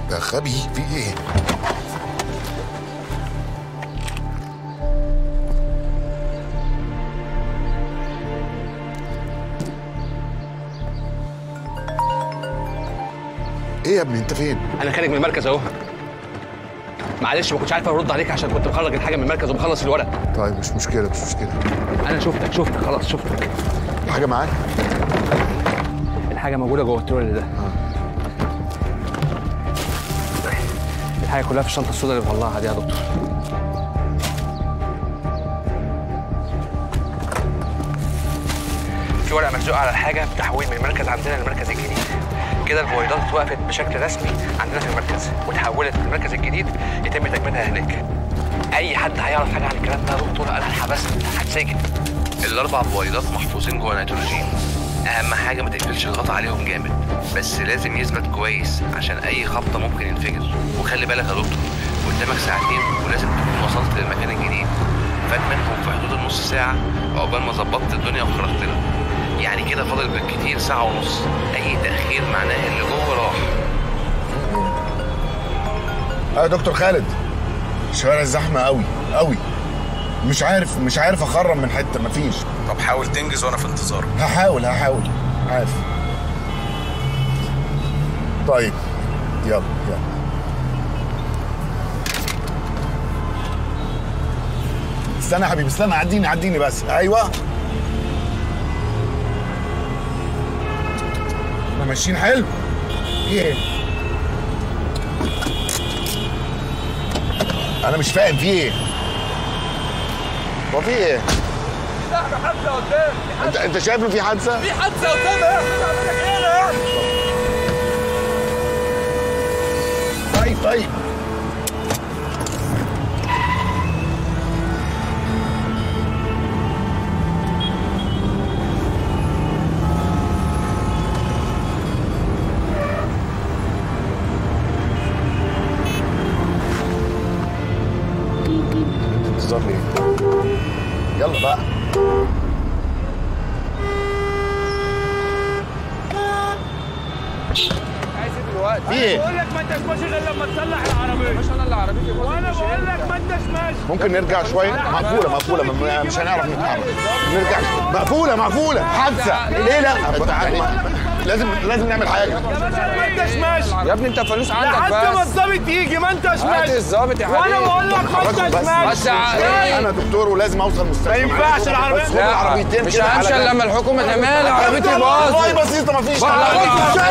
يا غبي في ايه ايه يا ابني انت فين انا خارج من المركز اهو معلش ما كنتش عارف ارد عليك عشان كنت مخرج الحاجه من المركز ومخلص الورق طيب مش مشكله مش مشكله انا شفتك شفتك خلاص شفتك حاجه معاك الحاجه موجوده جوه الترول ده الحاجه كلها في الشنطه السوداء اللي مطلعها دي يا دكتور في ورقه ملزوقه على الحاجه بتحويل من المركز عندنا للمركز الجديد كده البويضات اتوقفت بشكل رسمي عندنا في المركز وتحولت في المركز الجديد يتم تجميدها هناك اي حد هيعرف حاجه عن الكلام ده يا دكتور انا هتحبس هتسجن الاربع بويضات محفوظين جوه نيتروجين اهم حاجه ما تقفلش الغطا عليهم جامد بس لازم يثبت كويس عشان اي خبطه ممكن ينفجر وخلي بالك يا دكتور قدامك ساعتين ولازم تكون وصلت للمكان الجديد فات منهم في حدود النص ساعه عقبال ما ظبطت الدنيا وخرجت لنا يعني كده فاضل بالكتير ساعه ونص اي تاخير معناه اللي جوه راح اه يا دكتور خالد الشوارع زحمه قوي قوي مش عارف مش عارف اخرم من حته مفيش طب حاول تنجز وانا في انتظارك هحاول هحاول عارف طيب يلا يلا استنى يا حبيبي استنى عديني عديني بس ايوه احنا ماشيين حلو ايه انا مش فاهم في ايه هو في ايه لا حادثه قدام انت انت شايف انه في حادثه في حادثه قدام ايه طيب طيب انتظار ليه؟ يلا بقى عايز ايه دلوقتي في ايه؟ بقول لك ما انتش ماشي غير لما تصلح العربيه مش انا اللي عربيتي وانا بقول لك ما انتش ماشي ممكن نرجع شويه مقفوله مقفوله م- مش هنعرف نتحرك نرجع مقفوله مقفوله حادثه ليه لا لازم لازم نعمل حاجه يا باشا ما انتش ماشي يا ابني انت فلوس عندك لحد ما بس الظابط يجي ما انتش هات ماشي الظابط يا حبيبي وانا بقول لك ما حركوا انتش بس ماشي بس يا انا دكتور ولازم اوصل مستشفى ما ينفعش العربية. بس خد لا العربيتين مش كده على همشي جنب. الا لما الحكومه تعمل عربيتي والله باظت بسيطه مفيش والله حاجة.